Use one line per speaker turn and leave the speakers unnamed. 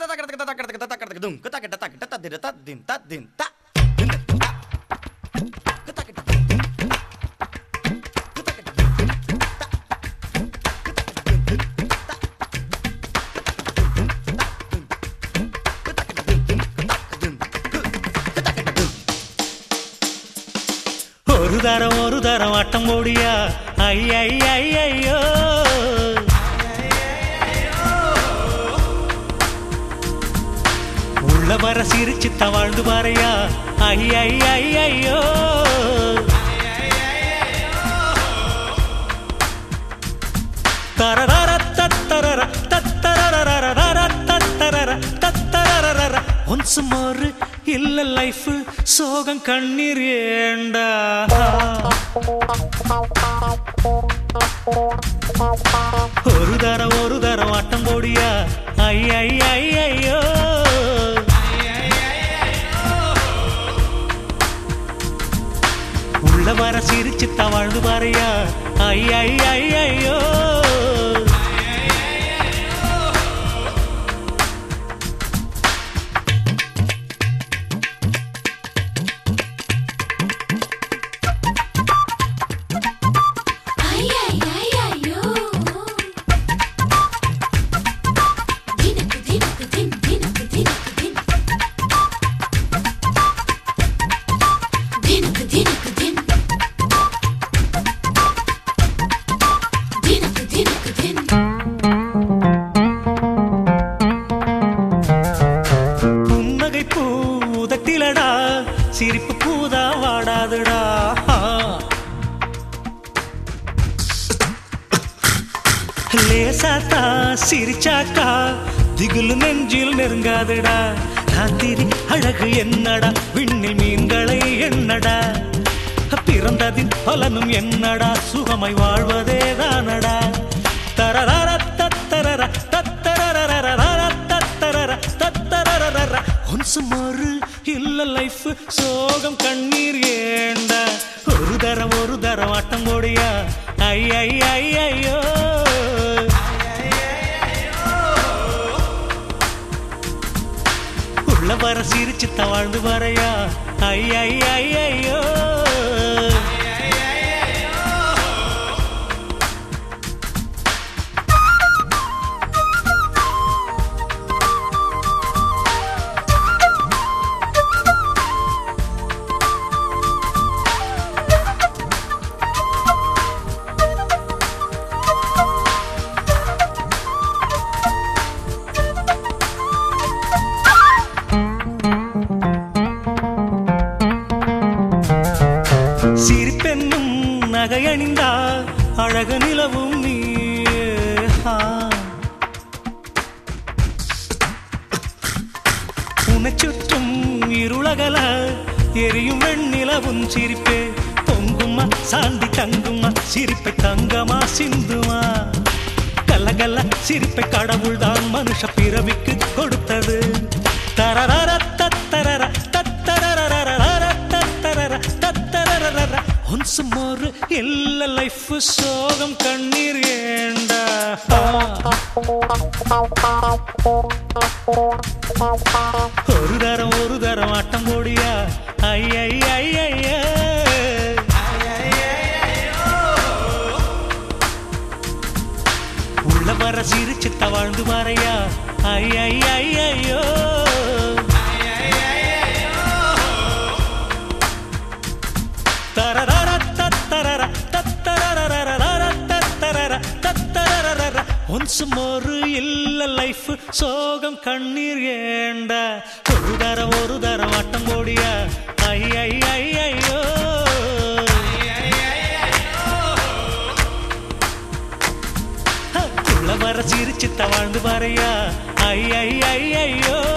ஒரு தரம் ஒரு தரம் ஆட்டம் ஓடியா ஐ ஐ ஐ ஐயோ உள்ள வர சிரிச்சு வாழ்ந்து பாறையா ஐ ஐ ஐ ஐயோ தரரர தத்தரர தத்தரரரரர தத்தரர தத்தரரரர ஒன்ஸ் மோர் இல்ல லைஃப் சோகம் கண்ணீர் ஏண்டா ஒரு தரம் ஒரு தரம் ஆட்டம் போடியா ஐ ஐ ஐ ஐயோ உள்ள வர சிரிச்சு தவாழ்ந்து பாறையா ஐ ஐ ஐ ஐயோ
Ay, ay, ay, ayo. Dinako, dinako, din, dinako, dinako, din. Dinako, dinako, din. Dinako, dinako, din.
புன்னகை பூதட்டிலடா சிரிப்பு பூதா வாடாதுடா லேசாத்தா சிரிச்சாக்கா திகுலு நெஞ்சில் நெருங்காதுடா ராத்திரி அழகு என்னடா விண்ணில் மீன்களை என்னடா பிறந்ததின் பலனும் என்னடா சுகமாய் வாழ்வதே தானடா தரரர தத்தரர தத்தரரரரர தத்தரர தத்தரரரர ஒன்ஸ் மறு இல்ல லைஃப் சோகம் கண்ணீர் ஏண்டா ஒரு தரம் ஒரு தரம் ஆட்டம் போடியா ஐ ஐ ஐ ஐயோ உள்ள வர சிரிச்சு தவாழ்ந்து வரையா ஐ ஐ ஐ ஐயோ சிரிப்பென்னும் நகையணிந்தா அழகு நிலவும் நீ உன்னை சுற்றும் இருளகல எரியும் வெண்ணிலவும் சிரிப்பே பொங்குமா சாந்தி தங்குமா சிரிப்பை தங்கமா சிந்துமா கலகல சிரிப்பை கடவுள் தான் மனுஷ பிறவிக்கு கொடுத்தது தரரர தத்தரர தத்தரரரரர தத்தரர தத்தரரரர ஒன்ஸ் மோர் இல்ல லைஃப் சோகம் கண்ணீர் ஏண்டா ஒரு தரம் ஒரு தரம் ஆட்டம் போடியா ஐ ஐ ஐ ஐ உள்ள வர சிரிச்சு தவாழ்ந்து மாறையா ஐ ஐ ஐ ஐயோ தரரர தத்தரர தத்தரரரரர தத்தரர தத்தரரரர ஒன்ஸ் மோர் இல்ல லைஃப் சோகம் கண்ணீர் ஏண்டா ஒரு தரம் ஒரு தரம் ஆட்டம் போடியா ஐ ஐ ஐ ஐயோ உள்ள வர சிரிச்சு தவாழ்ந்து பாறையா ஐ ஐ ஐ ஐயோ